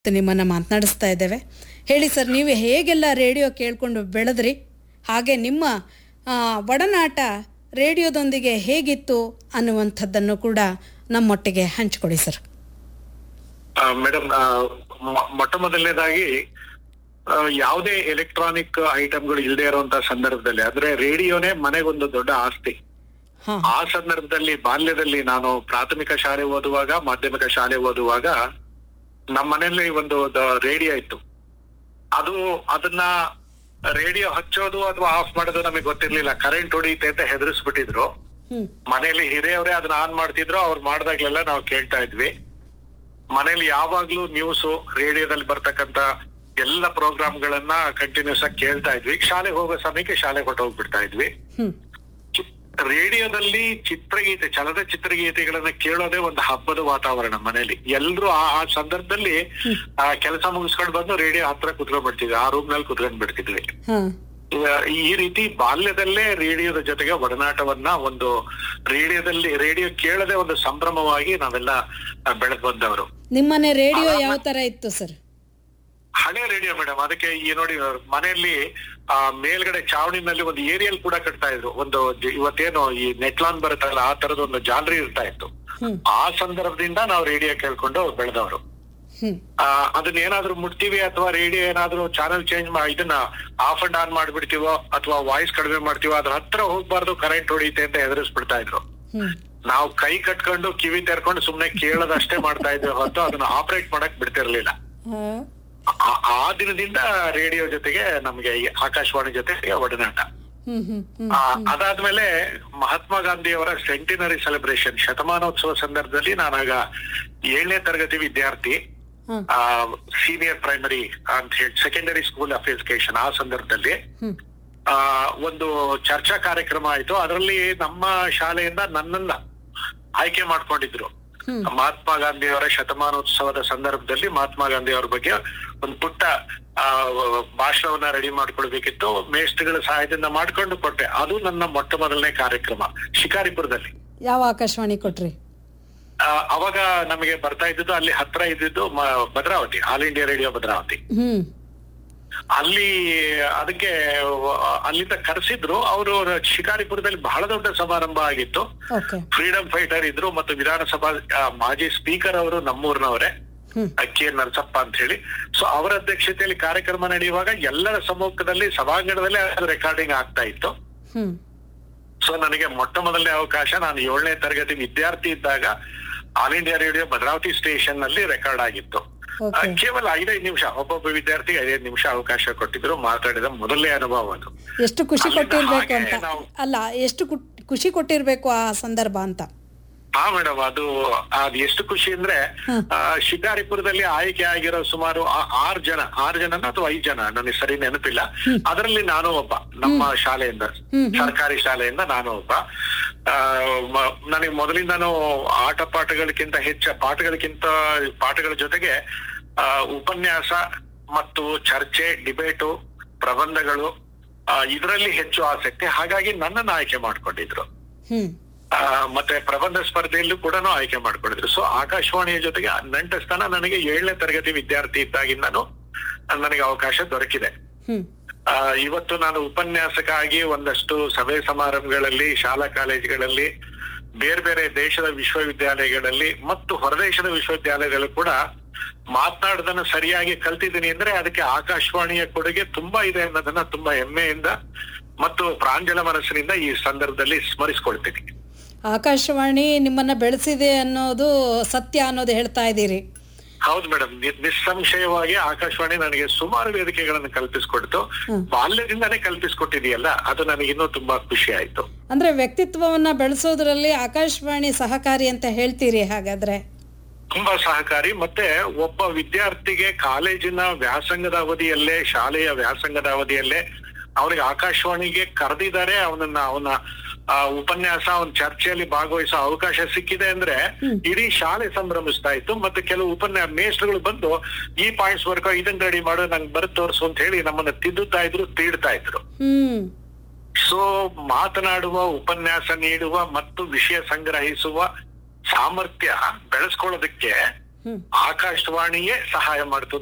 ನಿಮ್ಮನ್ನು ಮಾತನಾಡಿಸ್ತಾ ಇದ್ದೇವೆ ಹೇಳಿ ಸರ್ ನೀವು ಹೇಗೆಲ್ಲ ರೇಡಿಯೋ ಕೇಳ್ಕೊಂಡು ಬೆಳೆದ್ರಿ ಹಾಗೆ ನಿಮ್ಮ ಆ, ಒಡನಾಟ ರೇಡಿಯೋದೊಂದಿಗೆ ಹೇಗಿತ್ತು ಅನ್ನುವಂಥದ್ದನ್ನು ಕೂಡ ನಮ್ಮೊಟ್ಟಿಗೆ ಹಂಚಿಕೊಡಿ ಸರ್ ಮೇಡಮ್ ಮೊಟ್ಟ ಮೊದಲನೇದಾಗಿ ಆ, ಯಾವುದೇ ಎಲೆಕ್ಟ್ರಾನಿಕ್ ಐಟಮ್ಗಳು ಇಲ್ಲದೆ ಇರುವಂತ ಸಂದರ್ಭದಲ್ಲಿ ಅಂದ್ರೆ ರೇಡಿಯೋನೇ ಮನೆಗೊಂದು ದೊಡ್ಡ ಆಸ್ತಿ ಹಾಂ ಆ ಸಂದರ್ಭದಲ್ಲಿ ಬಾಲ್ಯದಲ್ಲಿ ನಾನು ಪ್ರಾಥಮಿಕ ಶಾಲೆ ಓದುವಾಗ ಮಾಧ್ಯಮಿಕ ಶಾಲೆ ಓದುವಾಗ ನಮ್ಮ ಮನೆಯಲ್ಲಿ ಒಂದು ರೇಡಿಯೋ ಇತ್ತು ಅದು ಅದನ್ನ ರೇಡಿಯೋ ಹಚ್ಚೋದು ಅಥವಾ ಆಫ್ ಮಾಡೋದು ನಮಗೆ ಗೊತ್ತಿರ್ಲಿಲ್ಲ ಕರೆಂಟ್ ಹೊಡಿಯುತ್ತೆ ಅಂತ ಹೆದರ್ಸ್ಬಿಟ್ಟಿದ್ರು ಹ್ಞೂ ಮನೆಯಲ್ಲಿ ಹಿರಿಯವರೇ ಅದನ್ನ ಆನ್ ಮಾಡ್ತಿದ್ರು ಅವ್ರು ಮಾಡ್ದಾಗ್ಲೆಲ್ಲ ನಾವು ಕೇಳ್ತಾ ಇದ್ವಿ ಮನೇಲಿ ಯಾವಾಗ್ಲೂ ನ್ಯೂಸ್ ರೇಡಿಯೋದಲ್ಲಿ ಬರ್ತಕ್ಕಂತ ಎಲ್ಲ ಪ್ರೋಗ್ರಾಮ್ಗಳನ್ನ ಕಂಟಿನ್ಯೂಸ್ ಆಗಿ ಕೇಳ್ತಾ ಇದ್ವಿ ಶಾಲೆಗೆ ಹೋಗೋ ಸಮಯಕ್ಕೆ ಶಾಲೆಗೆ ಹೊಟ್ಟೋಗ್ಬಿಡ್ತಾ ಇದ್ವಿ ಹ್ಞೂ ಚಿ- ರೇಡಿಯೋದಲ್ಲಿ ಚಿತ್ರಗೀತೆ ಚಲನಚಿತ್ರಗೀತೆಗಳನ್ನ ಕೇಳೋದೇ ಒಂದು ಹಬ್ಬದ ವಾತಾವರಣ ಮನೇಲಿ ಎಲ್ರು ಆ ಆ ಸಂದರ್ಭದಲ್ಲಿ ಆ ಕೆಲಸ ಮುಗಿಸ್ಕೊಂಡು ಬಂದು ರೇಡಿಯೋ ಹತ್ರ ಕುತ್ಕೊಂಡ್ ಬಿಡ್ತಿದ್ವಿ ಆ ರೂಮ್ ನಲ್ಲಿ ಕುತ್ಕೊಂಡ್ ಬಿಡ್ತಿದ್ವಿ ಹಾಂ ಈ- ಈ ರೀತಿ ಬಾಲ್ಯದಲ್ಲೇ ರೇಡಿಯೋದ ಜೊತೆಗೆ ಒಡನಾಟವನ್ನ ಒಂದು ರೇಡಿಯೋದಲ್ಲಿ ರೇಡಿಯೋ ಕೇಳದೆ ಒಂದು ಸಂಭ್ರಮವಾಗಿ ನಾವೆಲ್ಲ ಬೆಳೆದ್ ಬಂದವರು ನಿಮ್ಮನೆ ರೇಡಿಯೋ ಯಾವ ಥರ ಇತ್ತು ಸರ್ ಹಳೆ ರೇಡಿಯೋ ಮೇಡಮ್ ಅದಕ್ಕೆ ಈ ನೋಡಿ ಮನೆಯಲ್ಲಿ ಆ ಮೇಲ್ಗಡೆ ಚಾವಣಿನಲ್ಲಿ ಒಂದು ಏರಿಯಲ್ ಕೂಡ ಕಟ್ತಾ ಇದ್ರು ಒಂದು ಜ- ಇವತ್ತೇನು ಈ ನೆಟ್ಲಾನ್ ಬರುತ್ತಲ್ಲ ಆ ತರದ ಒಂದು ಜಾಲರಿ ಇರ್ತಾ ಇತ್ತು ಹ್ಮ್. ಆ ಸಂದರ್ಭದಿಂದ ನಾವು ರೇಡಿಯೋ ಕೇಳ್ಕೊಂಡು ಬೆಳೆದವರು ಹ್ಞೂ ಆ, ಅದನ್ನ ಏನಾದ್ರೂ ಮುಟ್ತೀವಿ ಅಥವಾ ರೇಡಿಯೋ ಏನಾದ್ರೂ ಚಾನಲ್ ಚೇಂಜ್ ಮಾಡಿ ಇದನ್ನ ಆಫ್ ಅಂಡ್ ಆನ್ ಮಾಡ್ಬಿಡ್ತೀವೋ ಅಥವಾ ವಾಯ್ಸ್ ಕಡಿಮೆ ಮಾಡ್ತೀವೋ ಅದ್ರ ಹತ್ರ ಹೋಗ್ಬಾರ್ದು ಕರೆಂಟ್ ಹೊಡಿಯುತ್ತೆ ಅಂತ ಹೆದರಿಸ್ಬಿಡ್ತಾ ಇದ್ರು ಹ್ಞೂ ನಾವು ಕೈ ಕಟ್ಕೊಂಡು ಕಿವಿ ತೆರ್ಕೊಂಡು ಸುಮ್ನೆ ಕೇಳೋದಷ್ಟೇ ಮಾಡ್ತಾ ಇದ್ವಿ ಹೊರತು ಅದನ್ನ ಆಪರೇಟ್ ಮಾಡಕ್ ಬಿಡ್ತಿರ್ಲಿಲ್ಲ ಹಾಂ ಆ- ಆ ದಿನದಿಂದ ರೇಡಿಯೋ ಜೊತೆಗೆ ನಮ್ಗೆ ಈ ಆಕಾಶವಾಣಿ ಜೊತೆಗೆ ಒಡನಾಟ ಹ್ಞೂ ಹ್ಞೂ ಹ್ಞೂ ಆ, ಅದಾದ್ಮೇಲೆ ಮಹಾತ್ಮ ಗಾಂಧಿ ಅವರ ಸೆಂಟಿನರಿ ಸೆಲೆಬ್ರೇಷನ್ ಶತಮಾನೋತ್ಸವ ಸಂದರ್ಭದಲ್ಲಿ ನಾನಾಗ ಏಳನೇ ತರಗತಿ ವಿದ್ಯಾರ್ಥಿ ಹಾಂ ಸೀನಿಯರ್ ಪ್ರೈಮರಿ ಅಂತ ಹೇಳಿ ಸೆಕೆಂಡರಿ ಸ್ಕೂಲ್ ಆಫ್ ಎಜುಕೇಶನ್ ಆ ಸಂದರ್ಭದಲ್ಲಿ ಹ್ಞೂ ಆ ಒಂದು ಚರ್ಚಾ ಕಾರ್ಯಕ್ರಮ ಆಯ್ತು ಅದರಲ್ಲಿ ನಮ್ಮ ಶಾಲೆಯಿಂದ ನನ್ನನ್ನ ಆಯ್ಕೆ ಮಾಡ್ಕೊಂಡಿದ್ರು ಹ್ಮ್. ಮಹಾತ್ಮ ಗಾಂಧಿ ಅವರ ಶತಮಾನೋತ್ಸವದ ಸಂದರ್ಭದಲ್ಲಿ ಮಹಾತ್ಮ ಗಾಂಧಿ ಅವ್ರ ಬಗ್ಗೆ ಒಂದು ಪುಟ್ಟ ಆ, ಭಾಷಣವನ್ನ ರೆಡಿ ಮಾಡ್ಕೊಳ್ಬೇಕಿತ್ತು ಮೇಷ್ಟ್ರಿಗಳ ಸಹಾಯದಿಂದ ಮಾಡ್ಕೊಂಡು ಕೊಟ್ಟೆ ಅದು ನನ್ನ ಮೊಟ್ಟ ಮೊದಲನೇ ಕಾರ್ಯಕ್ರಮ ಶಿಕಾರಿಪುರದಲ್ಲಿ ಯಾವ ಆಕಾಶವಾಣಿ ಕೊಟ್ರಿ ಆ, ಅವಾಗ ನಮಗೆ ಬರ್ತಾ ಇದ್ದಿದ್ದು ಅಲ್ಲಿ ಹತ್ರ ಇದ್ದಿದ್ದು ಮ- Bhadravati all India radio Bhadravati ಹ್ಞೂ ಅಲ್ಲಿ ಅದಕ್ಕೆ ಅಲ್ಲಿಂದ ಕರೆಸಿದ್ರು ಅವರು ಶಿಕಾರಿಪುರದಲ್ಲಿ ಬಹಳ ದೊಡ್ಡ ಸಮಾರಂಭ ಆಗಿತ್ತು ಓಕೆ ಫ್ರೀಡಂ ಫೈಟರ್ ಇದ್ರು ಮತ್ತು ವಿಧಾನಸಭಾ ಆ, ಮಾಜಿ ಸ್ಪೀಕರ್ ಅವರು ನಮ್ಮೂರ್ನವರೇ ಹ್ಞೂ ಕೆ ನರಸಪ್ಪ ಅಂತ ಹೇಳಿ ಸೊ ಅವರ ಅಧ್ಯಕ್ಷತೆಯಲ್ಲಿ ಕಾರ್ಯಕ್ರಮ ನಡೆಯುವಾಗ ಎಲ್ಲರ ಸಮ್ಮುಖದಲ್ಲಿ ಸಭಾಂಗಣದಲ್ಲಿ ಅದು ರೆಕಾರ್ಡಿಂಗ್ ಆಗ್ತಾ ಇತ್ತು ಹ್ಞೂ ಸೊ ನನಗೆ ಮೊಟ್ಟ ಮೊದಲನೇ ಅವಕಾಶ ನಾನು ಏಳನೇ ತರಗತಿ ವಿದ್ಯಾರ್ಥಿ ಇದ್ದಾಗ all India radio Bhadravati station ನಲ್ಲಿ ರೆಕಾರ್ಡ್ ಆಗಿತ್ತು ಆ, ಓಕೆ ಕೇವಲ ಐದೈದು ನಿಮಿಷ ಒಬ್ಬೊಬ್ಬ ವಿದ್ಯಾರ್ಥಿಗೆ ಐದೈದು ನಿಮಿಷ ಅವಕಾಶ ಕೊಟ್ಟಿದ್ರು ಮಾತಾಡಿದ ಮೊದಲನೇ ಅನುಭವ ಅದು ಎಷ್ಟು ಖುಷಿ ಅಲ್ಲಿಂದ ಕೊಟ್ಟಿರ್ಬೇಕು ಹಾಗೆ ಅಂತ ನಾವು- ಅಲ್ಲ ಎಷ್ಟು ಕು- ಖುಷಿ ಕೊಟ್ಟಿರ್ಬೇಕು ಆ ಸಂದರ್ಭ ಅಂತ ಹಾ ಮೇಡಮ್ ಅದು ಅದು ಎಷ್ಟು ಖುಷಿ ಅಂದ್ರೆ ಆ, ಶಿಕಾರಿಪುರದಲ್ಲಿ ಆಯ್ಕೆ ಆಗಿರೋ ಸುಮಾರು ಆ- ಆರು ಜನ ಆರು ಜನ ಅಥವಾ ಐದು ಜನ ನನಗೆ ಸರಿ ನೆನಪಿಲ್ಲ ಅದರಲ್ಲಿ ನಾನು ಒಬ್ಬ ನಮ್ಮ ಶಾಲೆಯಿಂದ ಸರ್ಕಾರಿ ಶಾಲೆಯಿಂದ ನಾನು ಒಬ್ಬ ಆ, ಮ- ನನಗೆ ಮೊದಲಿಂದಾನು ಆಟ ಪಾಠಗಳಕ್ಕಿಂತ ಹೆಚ್ಚ ಪಾಠಗಳಕ್ಕಿಂತ ಪಾಠಗಳ ಜೊತೆಗೆ ಆ, ಉಪನ್ಯಾಸ ಮತ್ತು ಚರ್ಚೆ ಡಿಬೇಟು ಪ್ರಬಂಧಗಳು ಇದರಲ್ಲಿ ಹೆಚ್ಚು ಆಸಕ್ತಿ ಹಾಗಾಗಿ ನನ್ನನ್ನು ಆಯ್ಕೆ ಮಾಡ್ಕೊಂಡಿದ್ರು ಹ್ಞೂ ಆ, ಮತ್ತೆ ಪ್ರಬಂಧ ಸ್ಪರ್ಧೆಯಲ್ಲೂ ಕೂಡ ಆಯ್ಕೆ ಮಾಡ್ಕೊಂಡಿದ್ರು ಸೊ ಆಕಾಶವಾಣಿಯ ಜೊತೆಗೆ ನಂಟ ಸ್ಥಾನ ನನಗೆ ಏಳನೇ ತರಗತಿ ವಿದ್ಯಾರ್ಥಿ ಇದ್ದಾಗಿಂದನು ನನಗೆ ಅವಕಾಶ ದೊರಕಿದೆ ಹ್ಞೂ ಆ, ಇವತ್ತು ನಾನು ಉಪನ್ಯಾಸಕ್ಕಾಗಿ ಒಂದಷ್ಟು ಸಭೆ ಸಮಾರಂಭಗಳಲ್ಲಿ ಶಾಲಾ ಕಾಲೇಜುಗಳಲ್ಲಿ ಬೇರೆ ಬೇರೆ ದೇಶದ ವಿಶ್ವವಿದ್ಯಾಲಯಗಳಲ್ಲಿ ಮತ್ತು ಹೊರದೇಶದ ವಿಶ್ವವಿದ್ಯಾಲಯಗಳು ಕೂಡ ಮಾತನಾಡೋದನ್ನ ಸರಿಯಾಗಿ ಕಲ್ತಿದ್ದೀನಿ ಅಂದ್ರೆ ಅದಕ್ಕೆ ಆಕಾಶವಾಣಿಯ ಕೊಡುಗೆ ತುಂಬಾ ಇದೆ ಅನ್ನೋದನ್ನ ತುಂಬಾ ಹೆಮ್ಮೆಯಿಂದ ಮತ್ತು ಪ್ರಾಂಜಲ ಮನಸ್ಸಿನಿಂದ ಈ ಸಂದರ್ಭದಲ್ಲಿ ಸ್ಮರಿಸ್ಕೊಳ್ತೀನಿ ಆಕಾಶವಾಣಿ ನಿಮ್ಮನ್ನ ಬೆಳೆಸಿದೆ ಅನ್ನೋದು ಸತ್ಯ ಅನ್ನೋದು ಹೇಳ್ತಾ ಇದ್ದೀರಿ ಹೌದು ಮೇಡಮ್ ನಿಸ್ಸಂಶಯವಾಗಿ ಆಕಾಶವಾಣಿ ನನಗೆ ಸುಮಾರು ವೇದಿಕೆಗಳನ್ನು ಕಲ್ಪಿಸ್ಕೊಡ್ತು ಬಾಲ್ಯದಿಂದಾನೇ ಕಲ್ಪಿಸ್ಕೊಟ್ಟಿದೆಯಲ್ಲ ಅದು ನನಗೆ ಇನ್ನೂ ತುಂಬಾ ಖುಷಿ ಆಯ್ತು ಅಂದ್ರೆ ವ್ಯಕ್ತಿತ್ವವನ್ನ ಬೆಳೆಸೋದ್ರಲ್ಲಿ ಆಕಾಶವಾಣಿ ಸಹಕಾರಿ ಅಂತ ಹೇಳ್ತೀರಿ ಹಾಗಾದ್ರೆ ತುಂಬಾ ಸಹಕಾರಿ ಮತ್ತೆ ಒಬ್ಬ ವಿದ್ಯಾರ್ಥಿಗೆ ಕಾಲೇಜಿನ ವ್ಯಾಸಂಗದ ಅವಧಿಯಲ್ಲೇ ಶಾಲೆಯ ವ್ಯಾಸಂಗದ ಅವಧಿಯಲ್ಲೇ ಅವನಿಗೆ ಆಕಾಶವಾಣಿಗೆ ಕರೆದಿದ್ದಾರೆ ಅವನನ್ನ ಅವನ ಆ, ಉಪನ್ಯಾಸ ಅವನ ಚರ್ಚೆಯಲ್ಲಿ ಭಾಗವಹಿಸೋ ಅವಕಾಶ ಸಿಕ್ಕಿದೆ ಅಂದ್ರೆ ಇಡೀ ಶಾಲೆ ಸಂಭ್ರಮಿಸ್ತಾ ಇತ್ತು ಮತ್ತೆ ಕೆಲವು ಉಪನ್ಯಾಸ ಮೇಷ್ಟ್ರುಗಳು ಬಂದು ಈ ಪಾಯಿಂಟ್ಸ್ ವರ್ಗೋ ಇದನ್ನ ರೆಡಿ ಮಾಡು ನಂಗೆ ಬರೆದು ತೋರಿಸು ಅಂತ ಹೇಳಿ ನಮ್ಮನ್ನ ತಿದ್ದುತ್ತಾ ಇದ್ರು ತೀಡ್ತಾ ಇದ್ರು ಹ್ಮ್ ಸೊ ಮಾತನಾಡುವ ಉಪನ್ಯಾಸ ನೀಡುವ ಮತ್ತು ವಿಷಯ ಸಂಗ್ರಹಿಸುವ ಸಾಮರ್ಥ್ಯ ಬೆಳೆಸ್ಕೊಳ್ಳೋದಕ್ಕೆ ಹ್ಮ್ ಆಕಾಶವಾಣಿಯೇ ಸಹಾಯ ಮಾಡ್ತು